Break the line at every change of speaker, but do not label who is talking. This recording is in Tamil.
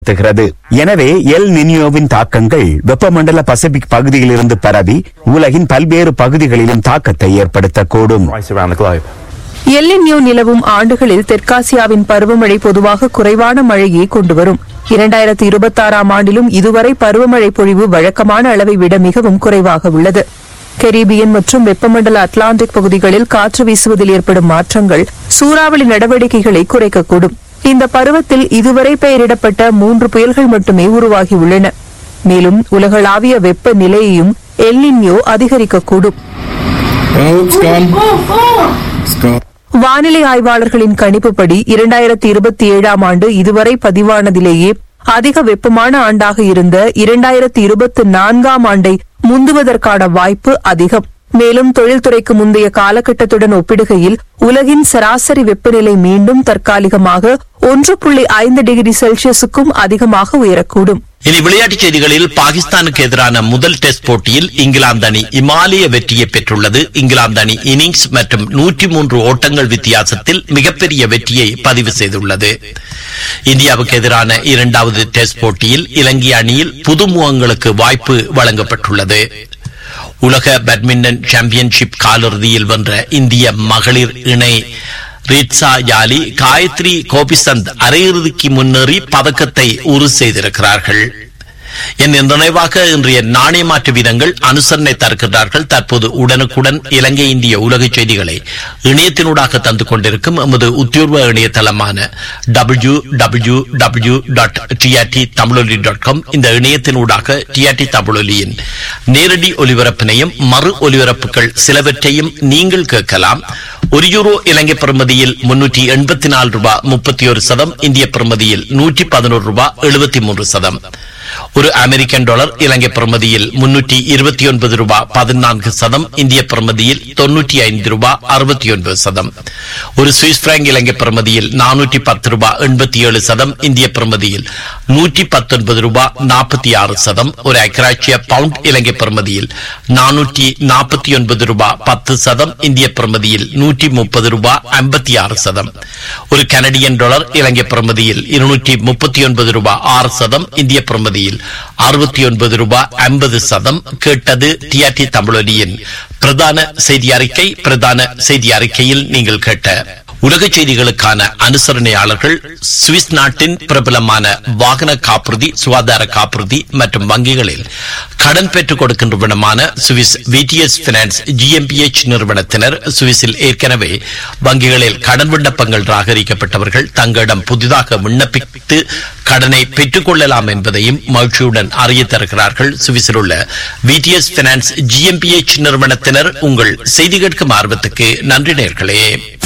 ஏற்படுத்துகிறது எனவே எல் நினியோவின் தாக்கங்கள் வெப்பமண்டல பசிபிக் பகுதியிலிருந்து பரவி உலகின் பல்வேறு பகுதிகளிலும் தாக்கத்தை ஏற்படுத்தக்கூடும்
right around the globe.
எல்லின்யூ நிலவும் ஆண்டுகளில் தெற்காசியாவின் பருவமழை பொதுவாக குறைவான மழையை கொண்டுவரும் இரண்டாயிரத்தி இருபத்தாறாம் ஆண்டிலும் இதுவரை பருவமழை பொழிவு வழக்கமான அளவை விட மிகவும் குறைவாக உள்ளது கெரிபியன் மற்றும் வெப்பமண்டல அட்லாண்டிக் பகுதிகளில் காற்று வீசுவதில் ஏற்படும் மாற்றங்கள் சூறாவளி நடவடிக்கைகளை குறைக்கக்கூடும் இந்த பருவத்தில் இதுவரை பெயரிடப்பட்ட மூன்று புயல்கள் மட்டுமே உருவாகியுள்ளன மேலும் உலகளாவிய வெப்ப நிலையையும் எல்லின்யோ அதிகரிக்கக்கூடும்
Oh, it's gone. It's gone.
வானிலை ஆய்வாளர்களின் கணிப்புப்படி இரண்டாயிரத்தி இருபத்தி ஏழாம் ஆண்டு இதுவரை பதிவானதிலேயே அதிக வெப்பமான ஆண்டாக இருந்த இரண்டாயிரத்தி இருபத்தி நான்காம் ஆண்டை முந்துவதற்கான வாய்ப்பு அதிகம் மேலும் தொழில்துறைக்கு முந்தைய காலகட்டத்துடன் ஒப்பிடுகையில் உலகின் சராசரி வெப்பநிலை மீண்டும் தற்காலிகமாக ஒன்று புள்ளி ஐந்து டிகிரி செல்சியஸுக்கும் அதிகமாக உயரக்கூடும்
இனி விளையாட்டுச் செய்திகளில் பாகிஸ்தானுக்கு எதிரான முதல் டெஸ்ட் போட்டியில் இங்கிலாந்து அணி இமாலய வெற்றியை பெற்றுள்ளது இங்கிலாந்து அணி இன்னிங்ஸ் மற்றும் நூற்றி மூன்று ஓட்டங்கள் வித்தியாசத்தில் மிகப்பெரிய வெற்றியை பதிவு செய்துள்ளது இந்தியாவுக்கு எதிரான இரண்டாவது டெஸ்ட் போட்டியில் இலங்கை அணியில் புதுமுகங்களுக்கு வாய்ப்பு வழங்கப்பட்டுள்ளது உலக பேட்மிண்டன் சாம்பியன்ஷிப் காலிறுதியில் வென்ற இந்திய மகளிர் இணை ரீட்சா யாலி காயத்ரி கோபிசந்த் அரையிறுதிக்கு முன்னேறி பதக்கத்தை உறுதி செய்திருக்கிறார்கள் என் நினைவாக இன்றைய நாணய மாற்று வீதங்கள் அனுசரணை தருகிறார்கள் தற்போது உடனுக்குடன் இலங்கை இந்திய உலக செய்திகளை இணையத்தினூடாக தந்து கொண்டிருக்கும் எமது உத்தியோர்வ இணையதளமான W W W dot TRT Tamiloli dot com இந்த இணையத்தினூடாக டிஆர்டி தமிழொலியின் நேரடி ஒலிபரப்பினையும் மறு ஒலிபரப்புகள் சிலவற்றையும் நீங்கள் கேட்கலாம் ஒரு யூரோ இலங்கை பிரமதியில் முன்னூற்றி எண்பத்தி நாலு ரூபாய் முப்பத்தி ஒரு சதம் இந்திய பிரமதியில் நூற்றி பதினோரு ரூபாய் எழுபத்தி மூன்று சதம் ஒரு அமெரிக்கன் டாலர் இலங்கை பிரமதியில் முன்னூற்றி இருபத்தி ஒன்பது ரூபாய் பதினான்கு சதம் இந்திய பிரமதியில் தொன்னூற்றி ஐந்து ரூபாய் அறுபத்தி ஒன்பது சதம் ஒரு சுவிஸ் பிராங்க் இலங்கை பிரமதியில் நானூற்றி பத்து ரூபாய் எண்பத்தி ஏழு சதம் இந்திய பிரமதியில் நூற்றி பத்தொன்பது ரூபாய் நாற்பத்தி ஆறு சதம் ஒரு அக்ராட்சிய பவுண்ட் இலங்கை பிரமதியில் நானூற்றி நாற்பத்தி ஒன்பது ரூபாய் பத்து சதம் இந்திய பிரமதியில் நூற்றி முப்பது ரூபாய் ஐம்பத்தி ஆறு சதம் ஒரு கனடியன் டாலர் இலங்கை பிரமதியில் இருநூற்றி முப்பத்தி ஒன்பது ரூபாய் ஆறு சதம் இந்திய பிரமதியில் அறுபத்தி ஒன்பது ரூபாய் ஐம்பது சதம் கேட்டது டிஆர்டி தமிழொலியின் பிரதான செய்தி அறிக்கை பிரதான செய்தி அறிக்கையில் நீங்கள் கேட்ட உலக செய்திகளுக்கான அனுசரணையாளர்கள் சுவிஸ் நாட்டின் பிரபலமான வாகன காப்புறுதி சுகாதார காப்புறுதி மற்றும் வங்கிகளில் கடன் பெற்றுக் கொடுக்கின்ற விடமான சுவிஸ் விடிஎஸ் பினான்ஸ் ஜிஎம்பிஎச் நிறுவனத்தினர் சுவிஸில் ஏற்கனவே வங்கிகளில் கடன் விண்ணப்பங்கள் ராகரிக்கப்பட்டவர்கள் தங்களிடம் புதிதாக விண்ணப்பித்து கடனை பெற்றுக் கொள்ளலாம் என்பதையும் மகிழ்ச்சியுடன் அறிய தருகிறார்கள் சுவிஸில் உள்ள விடிஎஸ் பினான்ஸ் ஜிஎம்பிஎச் நிறுவனத்தினர் உங்கள் செய்தி கேட்கும் ஆர்வத்துக்கு நன்றி நேர்களே